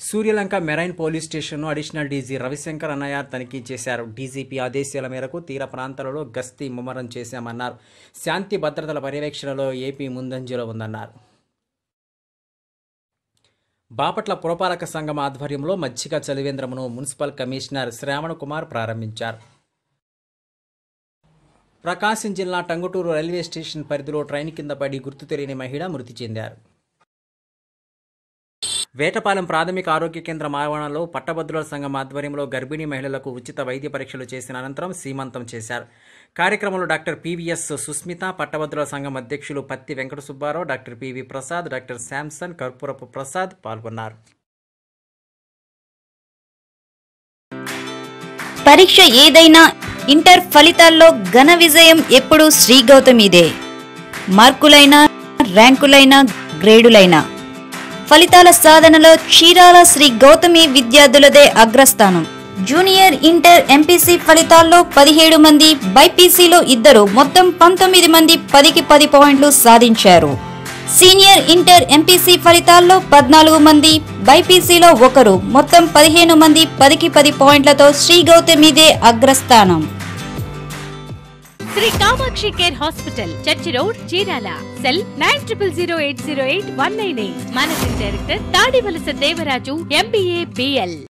Suryalanka marine police స్టేషన్ను additional DG Ravishankar అన్నయ్య తనిఖీ చేశారు డీజీపీ ఆదేశాల మేరకు తీర ప్రాంతాలలో గస్తీ ముమ్మరం చేశామన్నారు శాంతి భద్రతల పర్యవేక్షణలో ఏపీ ముందంజలో ఉందన్నారు బాపట్ల పురపాలక సంఘం ఆధ్వర్యంలో మచ్చిక చలివేంద్రమును మున్సిపల్ కమిషనర్ శ్రావణ కుమార్ ప్రారంభించారు ప్రకాశం జిల్లా టంగుటూరు రైల్వే స్టేషన్ పరిధిలో ట్రైన్ కింద పడి గుర్తు తెలియని మహిళ మృతి చెందారు వేటపాలెం ప్రాథమిక ఆరోగ్య కేంద్రం ఆవరణలో పట్టభద్రుల సంఘం ఆధ్వర్యంలో గర్భిణీ మహిళలకు ఉచిత వైద్య పరీక్షలు చేసిన అనంతరం సీమంతం చేశారు కార్యక్రమంలో డాక్టర్ పివిఎస్ సుస్మిత పట్టభద్రుల సంఘం అధ్యక్షులు Patti Venkata Subbarao doctor PV Prasad doctor Samson Karpurapu Prasad పాల్గొన్నారు పరీక్ష ఏదైనా ఇంటర్ ఫలితాల్లో ఘన విజయం ఎప్పుడూ శ్రీ గౌతమిదే మార్కులైనా ర్యాంకులైనా గ్రేడులైనా ఫలితాల సాధనలో చీరాల శ్రీ గౌతమి విద్యార్థులదే అగ్రస్థానం జూనియర్ ఇంటర్ ఎంపీసీ ఫలితాల్లో పదిహేడు మంది బైపీసీలో ఇద్దరు మొత్తం పంతొమ్మిది మంది పదికి పది పాయింట్లు సాధించారు సీనియర్ ఇంటర్ ఎంపీసీ ఫలితాల్లో పద్నాలుగు మంది బైపీసీలో ఒకరు మొత్తం పదిహేను మంది పదికి పది పాయింట్లతో శ్రీ గౌతమిదే అగ్రస్థానం Sri Kamakshi care hospital church road Chirala cell nine triple zero eight zero eight one nine eight managing director Tadivalasa Devaraju MBA BL